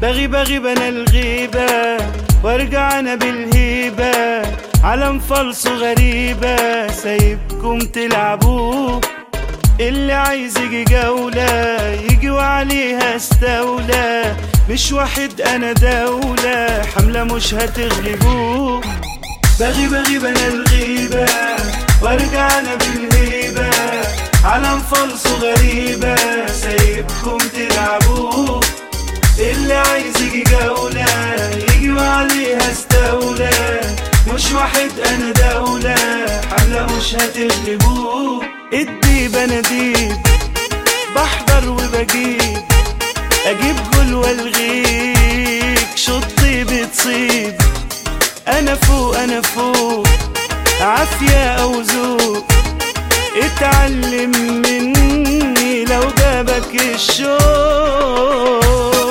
بغي بغي بنا الغيبة وارجع انا بالهيبة علم فلس غريبة سايبكم تلعبوه اللي عايز يجي جولة يجي وعليها استولى مش واحد انا دولة حملة مش هتغلبوه بغي بغي بنا الغيبة وارجع انا بالهيبة علم فلس غريبة سايبكم تلعبوه اللي عايز يجي جولة يجي وعليها استولى مش واحد انا دولة حملة مش هتغلبوه الديب انا ديب بحضر وبجيب اجيب جول والغيك شطي بتصيب انا فوق انا فوق عافية او ذوق اتعلم مني لو جابك الشوق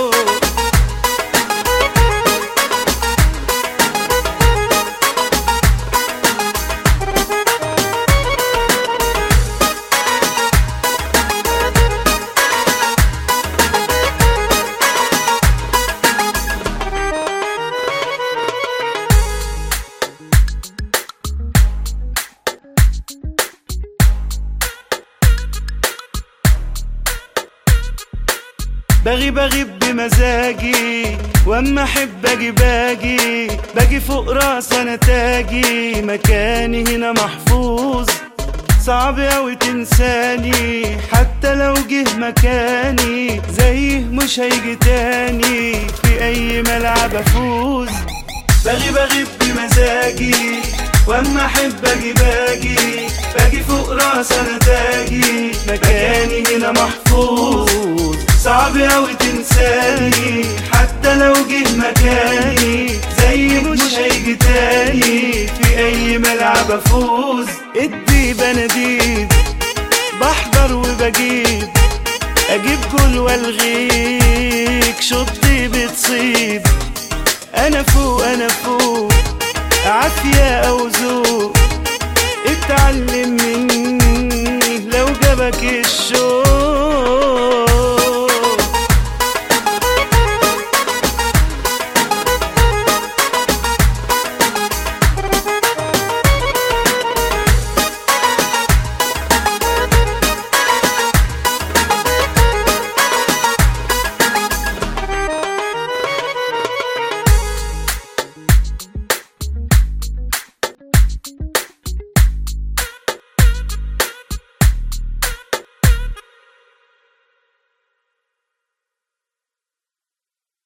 بغي بغي بمزاجي واما احب اجي باجي باجي فوق راس انا تاجي مكاني هنا محفوظ صعب اوي تنساني حتى لو جه مكاني زيه مش هيجي تاني في اي ملعب افوز بغي بغي بمزاجي واما احب اجي باجي باجي فوق راس انا تاجي مكاني هنا محفوظ صعب اوي تنساني حتى لو جه مكاني زي مش هيجي تاني في اي ملعب افوز الديب انا ديب بحضر وبجيب اجيب جول والغيك شطي بتصيب انا فوق انا فوق عافية او ذوق اتعلم مني لو جابك الشوق